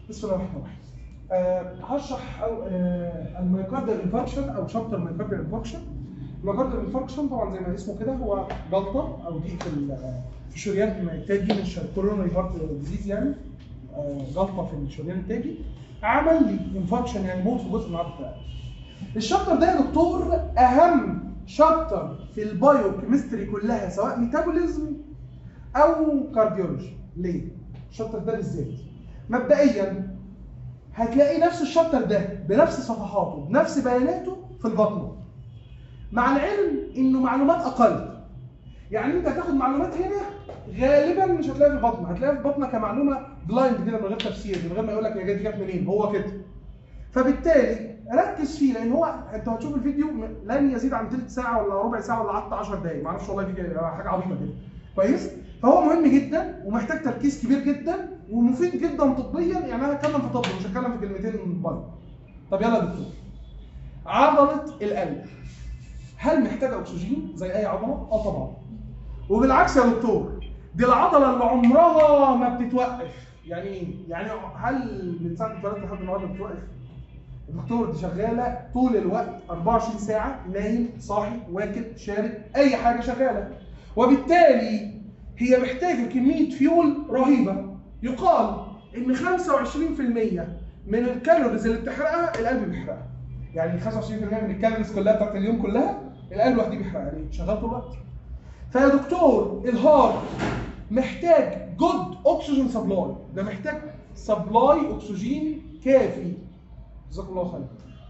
بسم الله الرحمن الرحيم. أه هشرح أو أه الميوكارديال انفاركشن او شابتر الميوكارديال انفاركشن. الميوكارديال انفاركشن طبعا زي ما اسمه كده هو جلطه او ضيق في ال- في الشريان التاجي من الكوروناري هارت ديزيز يعني أه جلطه في الشريان التاجي عمل لي انفاركشن يعني موت في جزء من العضله بتاعي. الشابتر ده يا دكتور اهم شابتر في البايو كيمستري كلها سواء ميتابوليزم او كارديولوجي ليه؟ الشابتر ده بالذات مبدئيا هتلاقي نفس الشابتر ده بنفس صفحاته بنفس بياناته في البطنه مع العلم انه معلومات اقل يعني انت هتاخد معلومات هنا غالبا مش هتلاقيها في البطنه هتلاقيها في البطنه كمعلومه بلايند كده من غير تفسير من غير ما يقول لك هي دي جت منين هو كده فبالتالي ركز فيه لان هو انت هتشوف الفيديو لن يزيد عن ثلث ساعه ولا ربع ساعه ولا حتى 10 دقائق معرفش والله فيديو حاجه عبيطه كده كويس فهو مهم جدا ومحتاج تركيز كبير جدا ومفيد جدا طبيا يعني انا هتكلم في طب مش هتكلم في كلمتين بايو طب يلا يا دكتور عضله القلب هل محتاجه اكسجين زي اي عضله؟ اه طبعا وبالعكس يا دكتور دي العضله اللي عمرها ما بتتوقف يعني ايه؟ يعني هل من ساعه اتولدت لحد النهارده بتوقف؟ الدكتور دي شغاله طول الوقت 24 ساعه نايم صاحي واكل شارب اي حاجه شغاله وبالتالي هي محتاجه كميه فيول رهيبه يقال ان 25% من الكالوريز اللي بتحرقها القلب بيحرقها يعني 25% من الكالوريز كلها بتاعت اليوم كلها القلب لوحده بيحرقها يعني شغال طول الوقت فيا دكتور الهارت محتاج جود اكسجين سبلاي ده محتاج سبلاي اكسجين كافي جزاك الله خير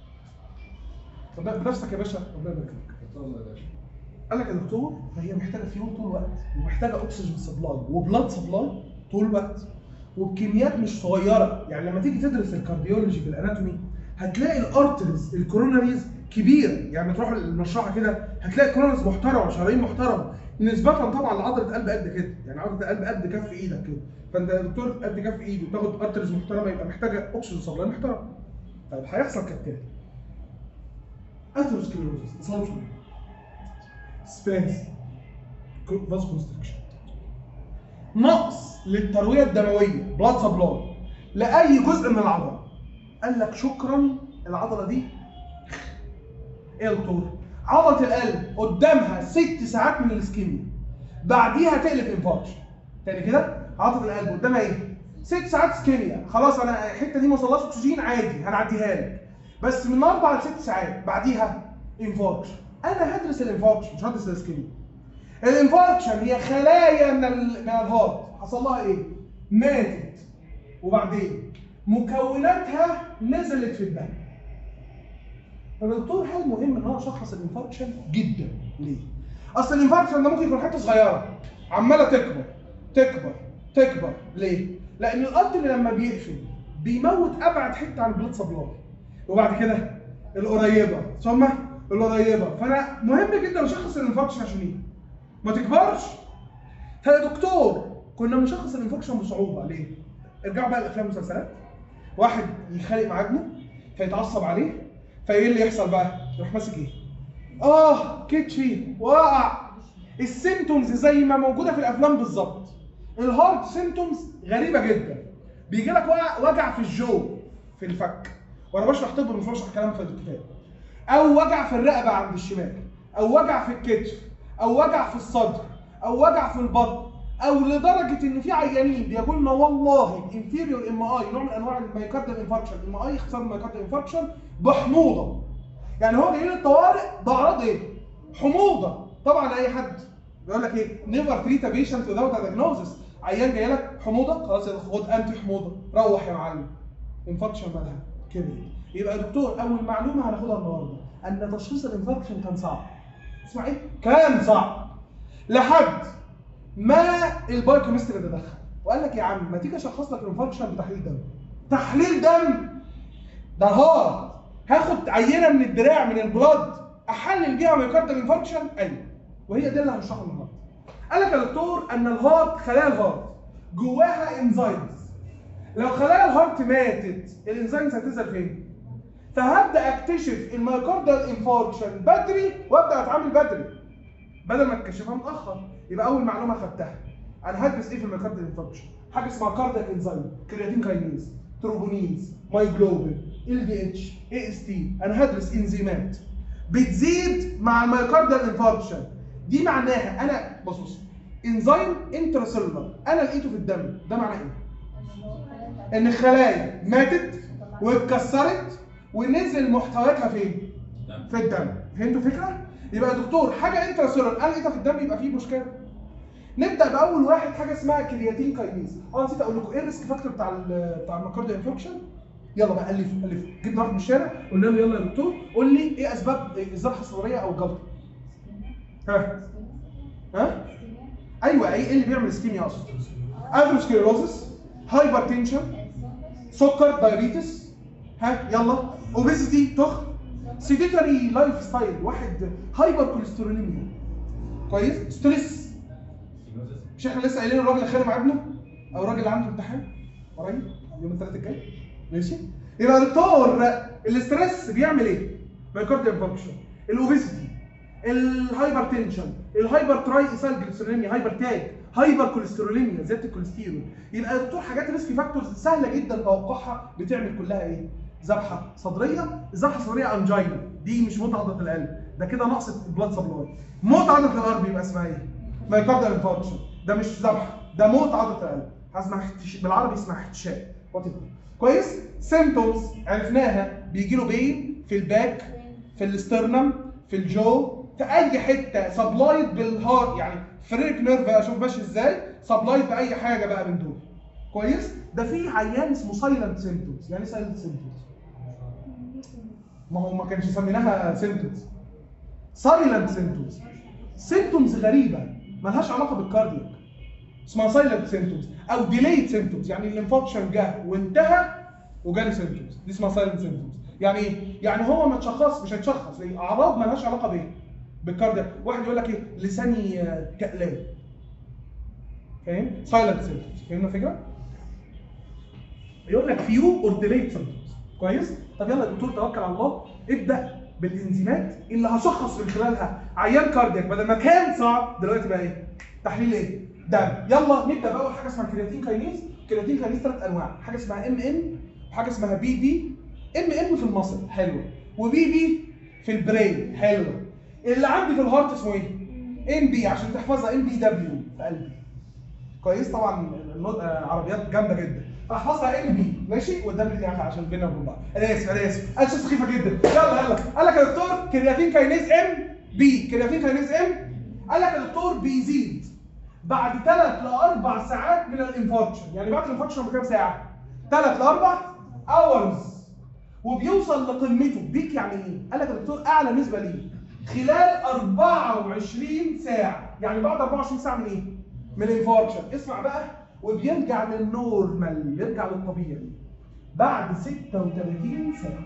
طب بنفسك يا باشا ربنا يبارك لك قال لك يا دكتور فهي محتاجه فيول طول الوقت ومحتاجه اكسجين سبلاي وبلاد سبلاي طول الوقت وبكميات مش صغيره يعني لما تيجي تدرس الكارديولوجي في الاناتومي هتلاقي الارترز الكوروناريز كبيره يعني تروح المشرحه كده هتلاقي الكوروناريز محترمه شرايين محترمه نسبة طبعا لعضلة قلب قد كده يعني عضلة القلب قد كف ايدك كده فانت يا دكتور قد كف ايدي وتاخد ارترز محترمه يبقى محتاجه اكسجين سبلاي محترم طيب هيحصل كالتالي اثيروسكليروزس اصابه شرايين سباز فاز كونستركشن نقص للترويه الدمويه بلاد سبلاي لاي جزء من العضله قال لك شكرا العضله دي ايه يا دكتور عضله القلب قدامها ست ساعات من الاسكيميا بعديها تقلب انفاركشن تاني كده عضله القلب قدامها ايه ست ساعات اسكيميا خلاص انا الحته دي ما وصلهاش اكسجين عادي هنعديها لك بس من اربع لست ساعات بعديها انفاركشن انا هدرس الانفاركشن مش هدرس الاسكيميا الانفاركشن هي خلايا من ال... من الهارت حصل لها ايه ماتت وبعدين مكوناتها نزلت في الدم طب يا دكتور هل مهم ان هو اشخص الانفاركشن جدا ليه اصل الانفاركشن ده ممكن يكون حته صغيره عماله تكبر تكبر تكبر ليه لان الارتري لما بيقفل بيموت ابعد حته عن البلاد سبلاي وبعد كده القريبه ثم القريبه فانا مهم جدا اشخص الانفاركشن عشان ايه ما تكبرش فيا دكتور كنا بنشخص الانفكشن بصعوبه ليه؟ ارجعوا بقى الافلام والمسلسلات واحد يخانق مع ابنه فيتعصب عليه فايه اللي يحصل بقى؟ يروح ماسك ايه؟ اه كتفي وقع السيمتومز زي ما موجوده في الافلام بالظبط الهارت سيمتومز غريبه جدا بيجي لك وجع وجع في الجو في الفك وانا بشرح طب مش بشرح كلام في الكتاب او وجع في الرقبه عند الشمال او وجع في الكتف او وجع في الصدر او وجع في البطن او لدرجه ان في عيانين بيقولوا لنا والله انفيريور ام اي نوع من انواع الميوكاردال انفاركشن ام اي اختصار الميوكاردال انفاركشن بحموضه يعني هو جاي للطوارئ باعراض ايه؟ حموضه طبعا اي حد بيقول لك ايه نيفر تريت بيشنت without دايجنوزس عيان جاي لك حموضه خلاص خد انتي حموضه روح يا معلم انفاركشن مالها كده يبقى يا دكتور اول معلومه هناخدها النهارده ان تشخيص الانفاركشن كان صعب اسمع ايه؟ كان صعب لحد ما البايوكيمستري تدخل وقال لك يا عم ما تيجي اشخص لك الانفاركشن بتحليل دم تحليل دم ده هارد هاخد عينه من الدراع من البلاد احلل بيها ميوكاردال انفاركشن ايوه وهي دي اللي هنشرحها النهارده قال لك يا دكتور ان الهارت خلايا الهارت جواها انزيمز لو خلايا الهارت ماتت الانزيمز هتنزل فين؟ فهبدا اكتشف الميوكاردال انفاركشن بدري وابدا اتعامل بدري بدل ما تكشفها متاخر يبقى اول معلومه خدتها انا هدرس ايه في الميوكاردال انفاركشن حاجه اسمها كاردياك انزيم كرياتين كاينيز تروبونينز مايجلوبين ال دي اتش اي اس تي انا هدرس انزيمات بتزيد مع الميوكاردال انفاركشن دي معناها انا بص بص انزيم انتراسيلولر انا لقيته في الدم ده معناه ايه؟ ان الخلايا ماتت واتكسرت ونزل محتوياتها فين؟ في الدم فهمتوا الفكره؟ يبقى يا دكتور حاجه انتراسيلولر انا لقيتها في الدم يبقى في مشكله نبدا باول واحد حاجه اسمها كرياتين كاينيز اه نسيت اقول لكم ايه الريسك فاكتور بتاع ال بتاع الميوكارديال انفكشن يلا بقى الف الف جبنا واحد من الشارع قلنا له يلا يا دكتور قول لي ايه اسباب الذبحه الصدريه او الجلطه ها ها ايوه ايه اللي بيعمل اسكيميا اصلا اثيروسكليروزس هايبرتنشن سكر دايابيتس ها يلا اوبيسيتي تخن سيديتري لايف ستايل واحد هايبر كوليستروليميا كويس ستريس مش احنا لسه قايلين الراجل اللي خانق مع ابنه او الراجل اللي عنده امتحان قريب يوم الثلاث الجاي ماشي يبقى يا دكتور الاستريس بيعمل ايه؟ مايكارديال فانكشن الاوبيسيتي الهايبر تنشن الهايبر تراي اسال جليسرينيا هايبر تاج هايبر كوليستروليميا زياده الكوليسترول يبقى يا دكتور حاجات ريسك فاكتورز سهله جدا توقعها بتعمل كلها ايه؟ ذبحه صدريه الذبحه الصدريه انجينا دي مش موت عضله القلب ده كده نقص البلاد سبلاي موت عضله القلب يبقى اسمها ايه؟ مايكارديال انفاركشن ده مش ذبحه ده موت عضله القلب اسمها احتش... بالعربي اسمها احتشاء وات كويس سيمتومز عرفناها بيجي له بين في الباك في الاسترنم في الجو في اي حته سبلايد بالهارت يعني فريك نيرف اشوف ماشي ازاي سبلايد باي حاجه بقى من دول كويس ده في عيان اسمه سايلنت سيمتومز يعني سايلنت سيمتومز ما هو ما كانش سميناها سيمتومز سايلنت سيمتومز سيمتومز غريبه ملهاش علاقه بالكاردياك اسمها سايلنت سيمتومز او ديليد سيمتومز يعني الانفكشن جه وانتهى وجالي سيمتومز دي اسمها سايلنت سيمتومز يعني ايه؟ يعني هو ما تشخص مش هيتشخص ليه؟ اعراض مالهاش علاقه بايه؟ بالكاردياك واحد يقول لك ايه؟ لساني آه، كألان فاهم؟ سايلنت سيمتومز فهمنا الفكره؟ يقول لك فيو اور ديليد سيمتومز كويس؟ طب يلا يا دكتور توكل على الله ابدا بالانزيمات اللي هشخص من خلالها عيان كاردياك بدل ما كان صعب دلوقتي بقى ايه؟ تحليل ايه؟ دم يلا نبدا باول حاجه اسمها كرياتين كاينيز كرياتين كاينيز ثلاث انواع حاجه اسمها ام ان وحاجه اسمها بي بي ام ان في المصل حلوه وبي بي في البرين حلوه اللي عندي في الهارت اسمه ايه؟ ام بي عشان تحفظها ام بي دبليو في قلبي كويس طبعا النط- آه، عربيات جامده جدا احفظها ام بي ماشي والدبليو دي عشان بينا وبين بعض انا اسف انا اسف انا سخيفه جدا يلا يلا قال لك يا دكتور كرياتين كاينيز ام بي كرياتين كاينيز ام قال لك يا دكتور بيزيد بعد ثلاث لاربع ساعات من الانفاركشن يعني بعد الانفاركشن بكام ساعه؟ ثلاث لاربع اورز وبيوصل لقمته بيك يعني ايه؟ قال لك يا دكتور اعلى نسبه ليه خلال 24 ساعه يعني بعد 24 ساعه من ايه؟ من الانفاركشن اسمع بقى وبيرجع للنورمال بيرجع للطبيعي بعد 36 ساعه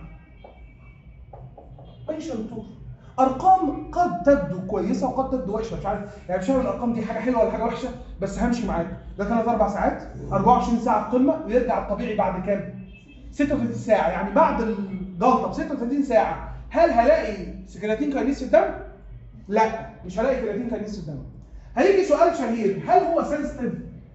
ماشي يا دكتور ارقام قد تبدو كويسه وقد تبدو وحشه مش عارف يعني مش عارف الارقام دي حاجه حلوه ولا حاجه وحشه بس همشي معاك ده ثلاث اربع ساعات 24 ساعه قمه ويرجع الطبيعي بعد كام؟ 36 ساعه يعني بعد الجلطه ب 36 ساعه هل هلاقي كرياتين كاينيز في الدم؟ لا مش هلاقي كرياتين كاينيز في الدم هيجي سؤال شهير هل هو سنسيتيف؟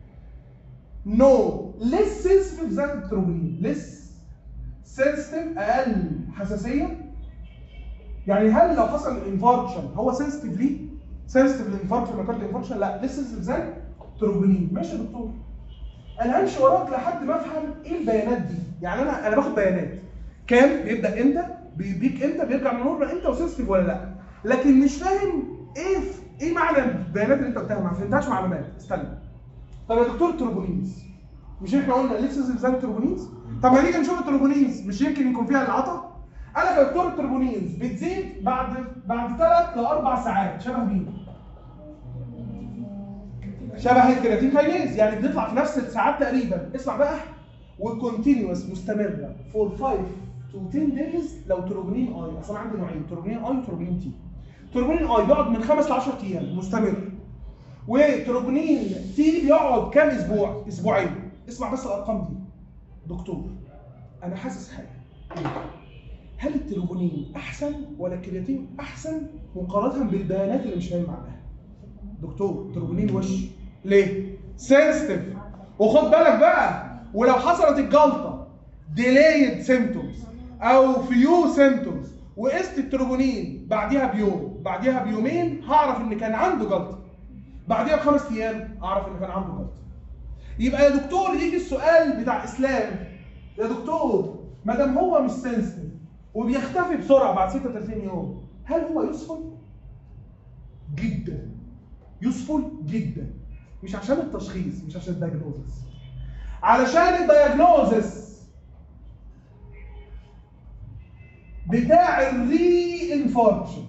نو ليس سنسيتيف زي التروبين ليس سنسيتيف اقل حساسيه يعني هل لو حصل انفاركشن هو سنسيتيف ليه؟ سنسيتيف للانفاركشن مايكارديال انفاركشن لا لسه سنسيتيف زي تروبونين ماشي يا دكتور انا همشي وراك لحد ما افهم ايه البيانات دي يعني انا انا باخد بيانات كام بيبدا امتى بيبيك امتى بيرجع من نورمال امتى وسنسيتيف ولا لا لكن مش فاهم ايه في ايه معنى البيانات اللي انت قلتها ما فهمتهاش معلومات استنى طب يا دكتور التروبونينز مش احنا قلنا ليه سنسيتيف زي التروبونينز طب ما نيجي نشوف التروبونينز مش يمكن يكون فيها العطا انا يا دكتور التروبونينز بتزيد بعد بعد ثلاث لاربع ساعات شبه مين؟ شبه الكرياتين كاينيز يعني بتطلع في نفس الساعات تقريبا اسمع بقى وكونتينوس مستمره فور 5 تو 10 دايز لو تروبونين اي اصلا عندي نوعين تروبونين اي وتروبونين تي تروبونين اي بيقعد من 5 ل 10 ايام مستمر وتروبونين تي بيقعد كام اسبوع؟ اسبوعين اسمع بس الارقام دي دكتور انا حاسس حاجه هل التروبونين احسن ولا الكرياتين احسن مقارنه بالبيانات اللي مش فاهم معناها دكتور تروبونين وش ليه سنسيتيف وخد بالك بقى ولو حصلت الجلطه delayed symptoms او few symptoms وقست التروبونين بعديها بيوم بعديها بيومين هعرف ان كان عنده جلطه بعديها بخمس ايام اعرف ان كان عنده جلطه يبقى يا دكتور يجي السؤال بتاع اسلام يا دكتور ما دام هو مش سنسيتيف وبيختفي بسرعه بعد 36 يوم هل هو يوسفل؟ جدا يوسفل جدا مش عشان التشخيص مش عشان الدايجنوزس علشان الدايجنوزس بتاع الري انفاركشن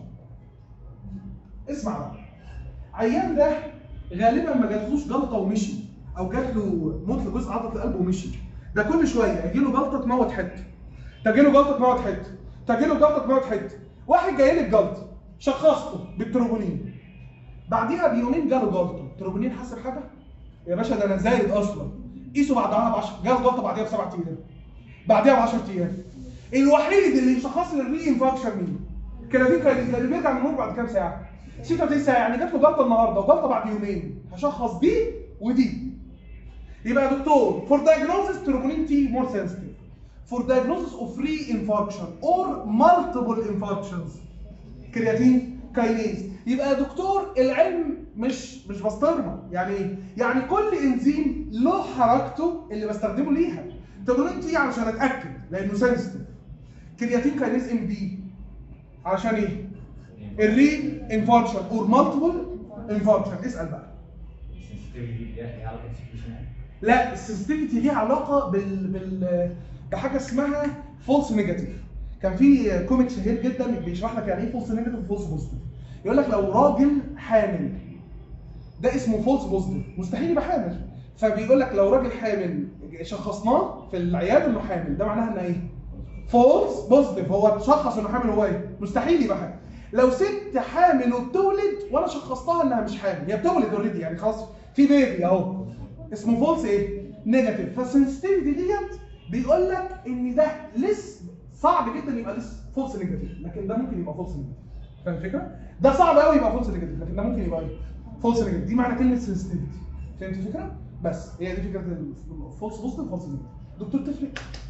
اسمع بقى عيان ده غالبا ما جاتلوش جلطه ومشي او جات له موت لجزء عضله القلب ومشي ده كل شويه يجي له جلطه تموت حته تجي له جلطه تموت حته تجي له جلطه تموت حته واحد جاي لك جلطه شخصته بالتروبونين بعديها بيومين جاله جلطه التروبونين حاسب حاجه يا باشا ده انا زايد اصلا قيسوا بعدها ب 10 جاله جلطه بعديها بسبع ايام بعديها ب 10 ايام الوحيد اللي يشخص لي الري انفاكشن مين؟ الكلاتين كان اللي بيرجع من النور بعد كام ساعه؟ 36 ساعه يعني جات له جلطه النهارده وجلطه بعد يومين هشخص دي ودي يبقى يا دكتور for diagnosis troponin T more sensitive for diagnosis of re-infarction or multiple infarctions كرياتين كاينيز يبقى يا دكتور العلم مش مش بسطرمه يعني ايه؟ يعني كل انزيم له حركته اللي بستخدمه ليها تروبونين تي علشان اتاكد لانه سنسيتيف كرياتين كاينيز ام بي عشان ايه؟ الري انفاركشن اور مالتيبل انفاركشن اسال بقى السنسيتيفيتي ليها علاقه بالسكريشن يعني لا السنسيتيفيتي ليها علاقه بال بال بحاجه اسمها فولس نيجاتيف كان في كوميك شهير جدا بيشرح لك يعني ايه فولس نيجاتيف وفولس بوزيتيف يقول لك لو راجل حامل ده اسمه فولس بوزيتيف مستحيل يبقى حامل فبيقول لك لو راجل حامل شخصناه في العياده انه حامل ده معناها ان ايه؟ فولس بوزيتيف هو اتشخص انه حامل هو ايه؟ مستحيل يبقى حامل لو ست حامل وبتولد وانا شخصتها انها مش حامل هي بتولد اوريدي يعني خلاص في بيبي اهو اسمه فولس ايه؟ نيجاتيف فالسنسيتيفيتي ديت بيقول لك ان ده لسه صعب جدا يبقى لسه فولس نيجاتيف لكن ده ممكن يبقى فولس نيجاتيف فاهم الفكره؟ ده صعب قوي يبقى فولس نيجاتيف لكن ده ممكن يبقى ايه؟ فولس نيجاتيف دي معنى كلمه سنسيتيفيتي فهمت الفكره؟ بس هي دي فكره الفولس بوزيتيف فولس نيجاتيف دكتور تفرق؟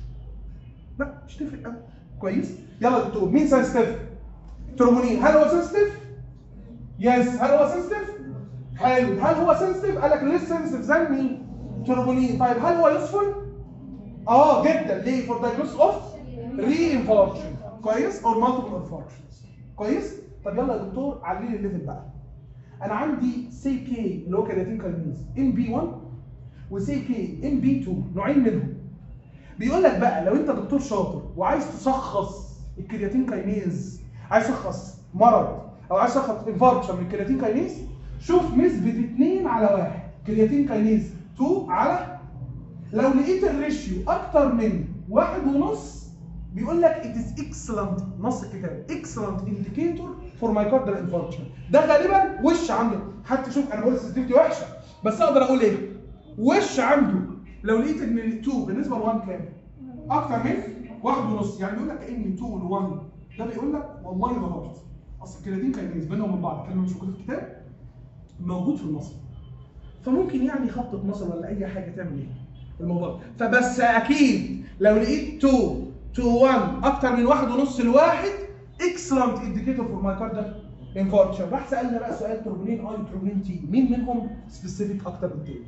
لا مش تفرق قوي كويس؟ يلا يا دكتور مين سنسيتيف؟ ترومونين هل هو سنسيتيف؟ يس هل هو سنسيتيف؟ حلو هل هو سنسيتيف؟ قال لك ليه سنسيتيف زي مين؟ ترومونين طيب هل هو يوسفول؟ اه جدا ليه؟ فور diagnosis اوف ري انفاركشن كويس؟ اور مالتيبل انفاركشنز كويس؟ طب يلا يا دكتور علي لي الليفل بقى انا عندي سي كي اللي هو كرياتين كاينيز ام بي 1 وسي كي ام بي 2 نوعين منهم بيقول لك بقى لو انت دكتور شاطر وعايز تشخص الكرياتين كاينيز عايز تشخص مرض او عايز تشخص انفاركشن من الكرياتين كاينيز شوف نسبة 2 على 1 كرياتين كاينيز 2 على لو لقيت الريشيو اكتر من واحد ونص بيقول لك it is excellent نص الكتاب excellent indicator for myocardial infarction ده غالبا وش عنده حتى شوف انا بقول sensitivity وحشه بس اقدر اقول ايه وش عنده لو لقيت ان ال 2 بالنسبه ل 1 كام اكتر من واحد ونص يعني بيقول لك ان 2 ل 1 ده بيقول لك والله ده غلط اصل الكرياتين كاينيز بينهم وبين بعض كلمه مش موجوده في الكتاب موجود في النص فممكن يعني خبطه نصر ولا اي حاجه تعمل ايه الموضوع ده. فبس اكيد لو لقيت 2 to 1 اكتر من واحد ونص لواحد اكسلنت انديكيتور فور مايكاردال انفاركشن راح سالنا بقى سؤال تروبونين اي تروبونين تي مين منهم سبيسيفيك اكتر من التاني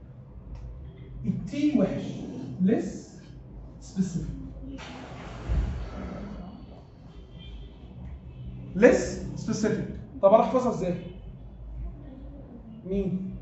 التي وحش ليس سبيسيفيك ليس سبيسيفيك طب انا احفظها ازاي مين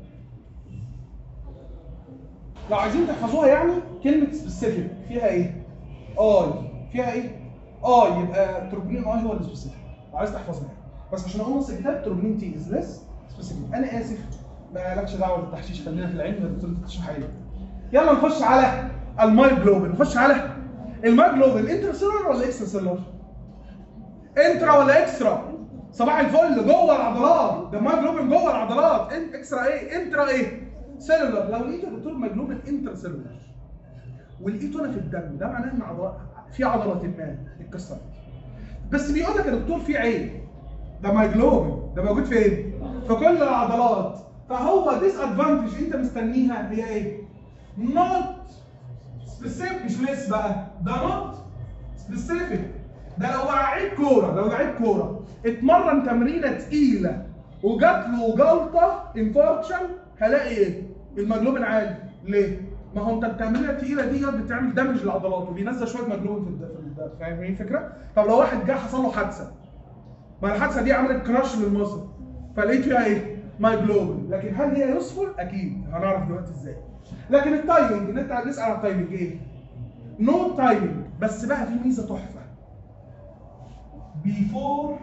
لو عايزين تحفظوها يعني كلمة سبيسيفيك فيها ايه؟ اي فيها ايه؟ اي يبقى تروبونين اي هو السبيسيفيك لو عايز تحفظها يعني بس عشان اقول نص الكتاب تروبونين تي از ليس سبيسيفيك انا اسف ما لكش دعوه بالتحشيش خلينا في العلم يا دكتور انت تشرح ايه يلا نخش على المايجلوبين نخش على المايجلوبين انترسيلر ولا اكسترا انترا ولا اكسترا صباح الفل جوه العضلات ده المايجلوبين جوه العضلات إن- اكسترا ايه انترا ايه سيلولر لو لقيت يا دكتور مايجلوبين انترا سيلولر ولقيته انا في الدم ده معناه ان عضلات في عضلات ما اتكسرت بس بيقول لك يا دكتور في عيب ده مايجلوبين ده موجود فين؟ في كل العضلات فهو ديس ادفانتج انت مستنيها هي ايه؟ not سبيسيفيك مش ليس بقى ده نوت سبيسيفيك ده لو لعيب كوره لو لعيب كوره اتمرن تمرينه تقيله وجات له جلطه انفاركشن هلاقي ايه؟ المجلوبين عالي ليه؟ ما هو انت التمرينه التقيله دي بتعمل دامج للعضلات وبينزل شويه مجلوبين في الد- في الد- فاهمين الفكره؟ طب لو واحد جه حصل له حادثه ما الحادثه دي عملت كراش للمصل فلقيت فيها ايه؟ مايجلوبين لكن هل هي يوسفول؟ اكيد هنعرف دلوقتي ازاي لكن التايمنج ان انت نسال على التايمنج ايه؟ نو تايمنج بس بقى في ميزه تحفه بيفور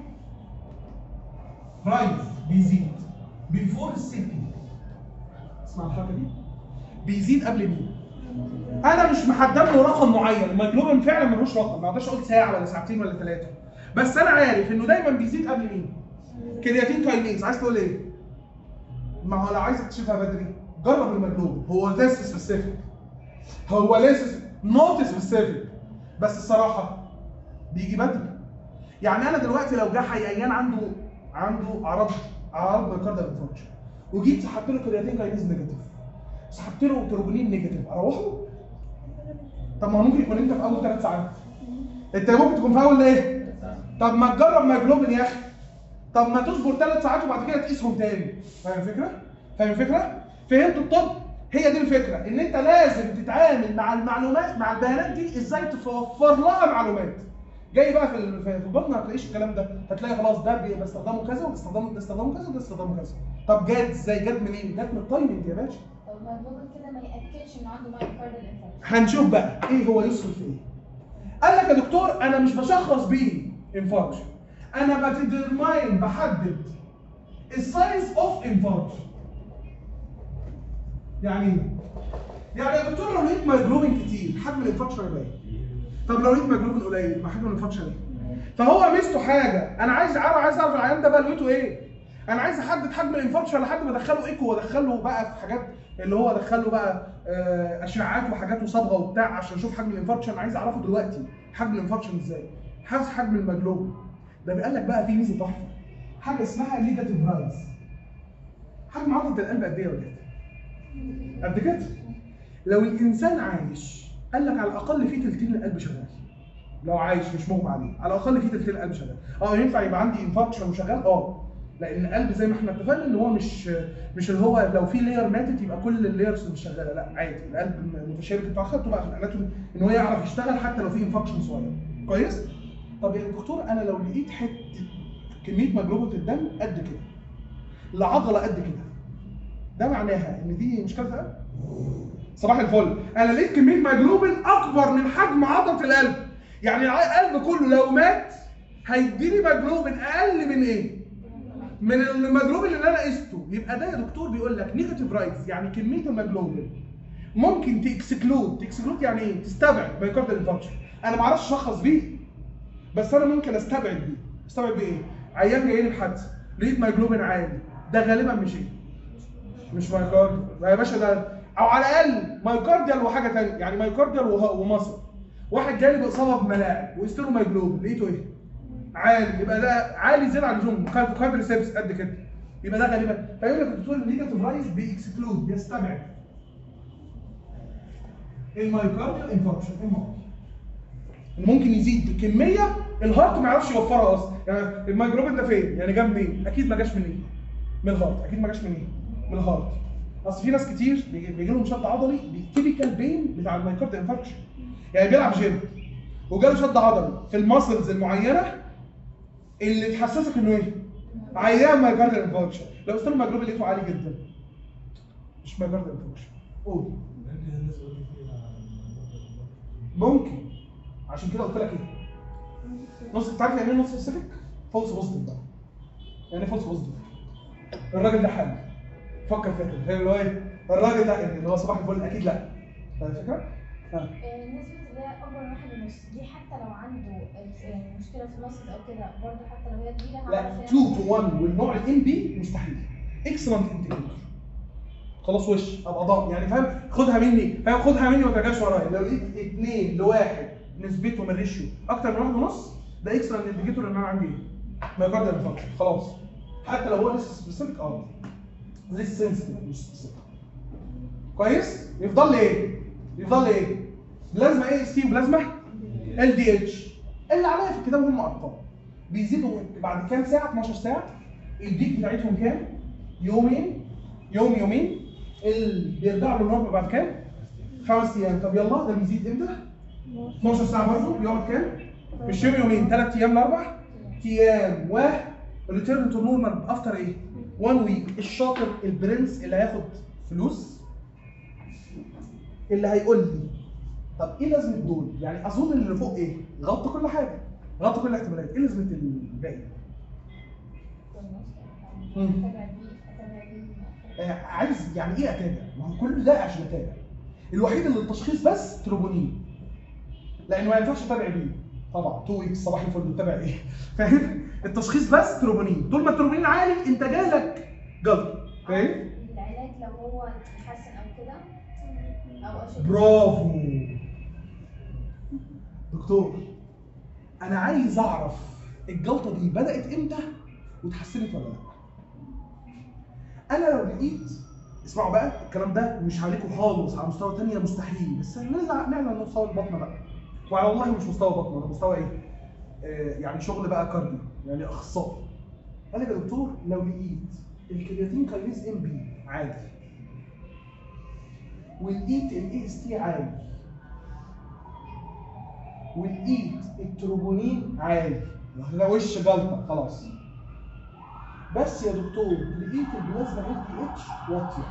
رايز بيزيد بيفور السيتنج اسمع الحركه دي بيزيد قبل مين؟ انا مش محدد له رقم معين المجلوبين فعلا ملوش رقم ما اقدرش اقول ساعه ولا ساعتين ولا ثلاثه بس انا عارف انه دايما بيزيد قبل مين؟ كرياتين كاينيز عايز تقول ايه؟ ما هو لو عايز تكتشفها بدري جرب المجلوب هو ليس سبيسيفيك هو ليس نوت سبيسيفيك بس الصراحه بيجي بدري يعني انا دلوقتي لو جه عيان عنده عنده اعراض اعراض مايكاردال انفاركشن وجيت سحبت له كرياتين كاينيز نيجاتيف سحبت له تروبونين نيجاتيف اروح له طب ما هو ممكن يكون انت في اول ثلاث ساعات انت ممكن تكون في اول ايه؟ طب ما تجرب مايجلوبين يا اخي طب ما تصبر ثلاث ساعات وبعد كده تقيسهم تاني فاهم الفكره؟ فاهم الفكره؟ فهمتوا الطب؟ هي دي الفكره ان انت لازم تتعامل مع المعلومات مع البيانات دي ازاي توفر لها معلومات جاي بقى في ال- في في البطن ما هتلاقيش الكلام ده هتلاقي خلاص ده بي- بستخدمه كذا وبستخدمه ده استخدامه كذا وده استخدامه كذا طب جت ازاي جت منين جت من التايمنج يا باشا طب ما ممكن كده ما ياكدش انه عنده مايوكاردال انفاركشن هنشوف بقى ايه هو يصرف في ايه قال لك يا دكتور انا مش بشخص بيه انفاركشن انا بتدرماين بحدد السايز اوف انفاركشن يعني ايه؟ يعني يا دكتور لو لقيت مايجلوبين كتير حجم الانفاركشن هيبقى ايه؟ طب لو لقيت مايجلوبين قليل يبقى حجم الانفاركشن ايه؟ فهو ميزته حاجه انا عايز اعرف عايز اعرف العيان ده بلوته ايه؟ انا عايز احدد حجم الانفاركشن لحد ما ادخله ايكو وادخله بقى في حاجات اللي هو ادخله بقى آه، اشعاعات وحاجات وصبغه وبتاع عشان اشوف حجم الانفاركشن عايز اعرفه دلوقتي حجم الانفاركشن ازاي؟ حاسس حجم المجلوب ده بيقول لك بقى في ميزه تحفه حاجه اسمها نيجاتيف رايز حجم عضله القلب قد ايه يا ولاد؟ قد كده لو الانسان عايش قال لك على الاقل في تلتين القلب شغال لو عايش مش مغمى عليه على الاقل في تلتين القلب شغال اه ينفع يبقى عندي انفاركشن وشغال اه لان القلب زي ما احنا اتفقنا ان هو مش مش اللي هو لو في لير ماتت يبقى كل اللايرز مش شغاله لا عادي القلب متشابك انتوا اخدتوا بقى في الاناتومي ان هو يعرف يشتغل حتى لو في انفكشن صغير كويس طب يا دكتور انا لو لقيت حته كميه مجلوبه الدم قد كده لعضله قد كده ده معناها ان دي مشكله في القلب صباح الفل انا لقيت كميه مجلوبين اكبر من حجم عضله القلب يعني القلب كله لو مات هيديني مجلوبين اقل من ايه من المجلوبين اللي انا قسته يبقى ده يا دكتور بيقول لك نيجاتيف رايتس يعني كميه المجلوبين ممكن تكسكلود تكسكلود يعني ايه تستبعد مايكاردال انفاركشن انا ما اعرفش اشخص بيه بس انا ممكن استبعد بيه استبعد بيه ايه عيان جاي لي بحادثه لقيت مايجلوبين عالي ده غالبا مش ايه مش مايكارديال يا باشا ده او على الاقل مايكارديال وحاجه ثانيه يعني مايكارديال وه- ومصل واحد جالي باصابه بملاعب وقست له مايجلوبين لقيته ايه عالي يبقى ده عالي زياده عن اللزوم كوادريسبس قد كده يبقى ده غالبا فيقول لك الدكتور النيجاتيف رايز بيكسكلود بيستبعد المايكارديال انفاركشن المرض ممكن يزيد بكميه الهارت ما يعرفش يوفرها اصلا يعني المايجلوبين ده فين يعني جنب مين اكيد ما جاش منين من الهارت اكيد ما جاش منين من الهارت اصل في ناس كتير بيجي بيجي لهم شد عضلي بالتيبيكال بين بتاع المايكارديال انفاركشن يعني بيلعب جيم وجاله شد عضلي في الماسلز المعينه اللي تحسسك انه ايه؟ عيان مايكارديال انفاركشن لو استلم مايجلوبين لقيته عالي جدا مش مايكارديال انفاركشن قول ممكن عشان كده قلت لك ايه؟ نص انت عارف يعني ايه نص سبيسيفيك؟ فولس بوزيتيف بقى يعني ايه فولس بوزيتيف؟ الراجل ده حل فكر فيها كده اللي هو ايه؟ الراجل ده يعني اللي هو صباح الفل اكيد لا فاهم الفكره؟ ها آه، نسبة اللي هي أكبر من واحد ونص دي حتى لو عنده آه، يعني مشكلة في النص أو كده برضه حتى لو هي كبيرة لا هعرف 2 تو 1 والنوع الام بي مستحيل اكسلنت انتجريتور خلاص وش ابقى ضامن يعني فاهم خدها مني فاهم خدها مني وما ترجعش ورايا لو لقيت 2 لواحد نسبته من الريشيو اكتر من واحد ونص ده اكسلنت انتجريتور ان انا عندي ايه؟ مايكارديال انفكشن خلاص حتى لو هو لسه سبيسيفيك اه لسه سنسيتيف مش سبيسيفيك كويس؟ يفضل لي ايه؟ يفضل لي ايه؟ بلازما اي اس تي وبلازما ال دي اتش اللي عليا في الكتاب هم ارقام بيزيدوا بعد كام ساعه 12 ساعه البيك بتاعتهم كام يومين يوم يومين اللي بيرجعوا للنورمال بعد كام خمس ايام طب يلا ده بيزيد امتى 12 ساعه برضه بيقعد كام مش يوم يومين ثلاث ايام لاربع ايام و ريتيرن تو نورمال افتر ايه 1 ويك الشاطر البرنس اللي هياخد فلوس اللي هيقول لي طب ايه لازمه دول؟ يعني اظن اللي فوق ايه؟ غطوا كل حاجه غطوا كل الاحتمالات، ايه لازمه الباقي؟ مم. اتابع دي اتابع دي آه عايز يعني ايه اتابع؟ ما هو كل ده عشان اتابع. الوحيد اللي التشخيص بس تروبونين. لانه ما ينفعش اتابع بيه. طبعا 2 ويكس صباح الفل تتابع ايه؟ فاهم؟ التشخيص بس تروبونين، طول ما التروبونين عالي انت جالك جلطه. فاهم؟ العلاج لو هو اتحسن او كده او اشد برافو دكتور انا عايز اعرف الجلطه دي بدات امتى واتحسنت ولا لا انا لو لقيت اسمعوا بقى الكلام ده مش عليكم خالص على مستوى تانية مستحيل بس نرجع نعلى مستوى البطن بقى وعلى والله مش مستوى بطن ده مستوى ايه آه يعني شغل بقى كارديو يعني اخصائي قال لك يا دكتور لو لقيت الكرياتين كاينيز ام بي عادي ولقيت الاي اس تي عالي ولقيت التروبونين عالي ده وش جلطه خلاص بس يا دكتور لقيت البلازما ال دي اتش واطيه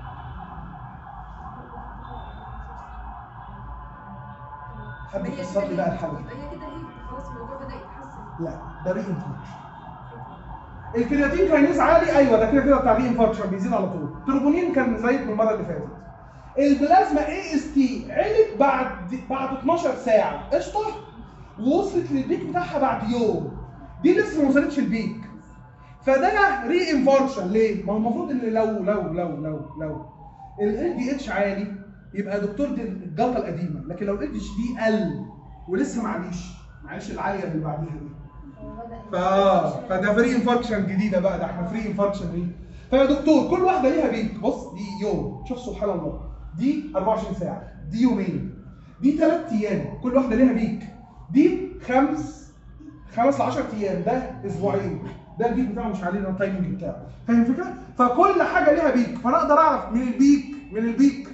حد يبقى هي يفسر لي كده بقى هي- الحل يبقى هي كده هي خلاص الموضوع بدأ يتحسن لا ده ري انفاركشن الكرياتين كاينيز عالي ايوه ده كده كده بتاع ري انفاركشن بيزيد على طول التروبونين كان زايد من المره اللي فاتت البلازما اي اس تي علت بعد بعد 12 ساعه قشطه ووصلت للبيك بتاعها بعد يوم دي لسه ما وصلتش البيك فده ري انفاركشن ليه؟ ما هو المفروض ان لو لو لو لو لو ال دي اتش عالي يبقى يا دكتور دي الجلطه القديمه لكن لو ال اتش دي قل ولسه معليش معلش العاليه اللي بعديها دي هو بدأ فا فده فري انفاركشن جديده بقى ده احنا فري انفاركشن دي فيا دكتور كل واحده ليها بيك بص دي يوم شوف سبحان الله دي 24 ساعه دي يومين دي ثلاث ايام كل واحده ليها بيك دي خمس خمس ل 10 ايام ده اسبوعين ده البيك بتاعه مش علينا التايمنج بتاعه فاهم الفكره؟ فكل حاجه ليها بيك فانا اقدر اعرف من البيك من البيك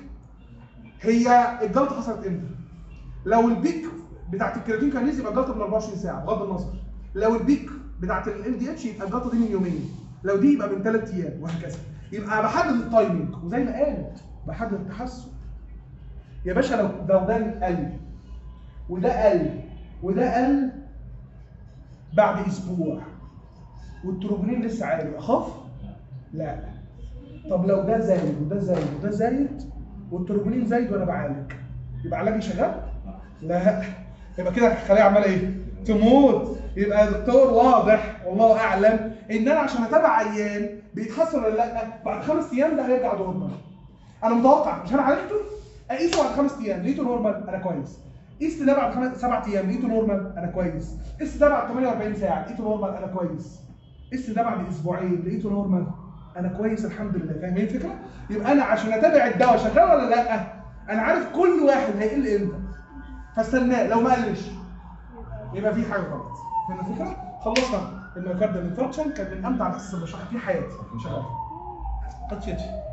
هي الجلطه حصلت امتى؟ لو البيك بتاعت الكرياتين كانيز يبقى الجلطه من 24 ساعه بغض النظر لو البيك بتاعت ال دي اتش يبقى الجلطه دي من يومين لو دي يبقى من ثلاث ايام وهكذا يبقى بحدد التايمنج وزي ما قالت بحدد التحسن يا باشا لو لو ده قل وده قل وده قل بعد اسبوع والتروبونين لسه عالي اخاف؟ لا طب لو ده زايد وده زايد وده زايد والتروبونين زايد وانا بعالج يبقى علاجي شغال؟ لا يبقى كده الخلايا عماله ايه؟ تموت يبقى يا دكتور واضح والله اعلم ان انا عشان اتابع عيان بيتحسن ولا لا بعد خمس ايام ده هيرجع نورمال انا متوقع مش انا عالجته اقيسه بعد خمس ايام لقيته نورمال انا كويس قيست ده بعد خمس سبع ايام لقيته نورمال انا كويس قيست ده بعد 48 ساعه لقيته نورمال انا كويس قيست ده بعد اسبوعين لقيته نورمال انا كويس الحمد لله فاهمين الفكره؟ يبقى انا عشان اتابع الدواء شغال ولا لا انا عارف كل واحد هيقل امتى فاستناه لو ما قلش يبقى في حاجه غلط فاهم الفكره؟ خلصنا الميوكارديال انفاركشن كان من امتع القصص اللي بشرحها في حياتي ان شاء الله. تاتش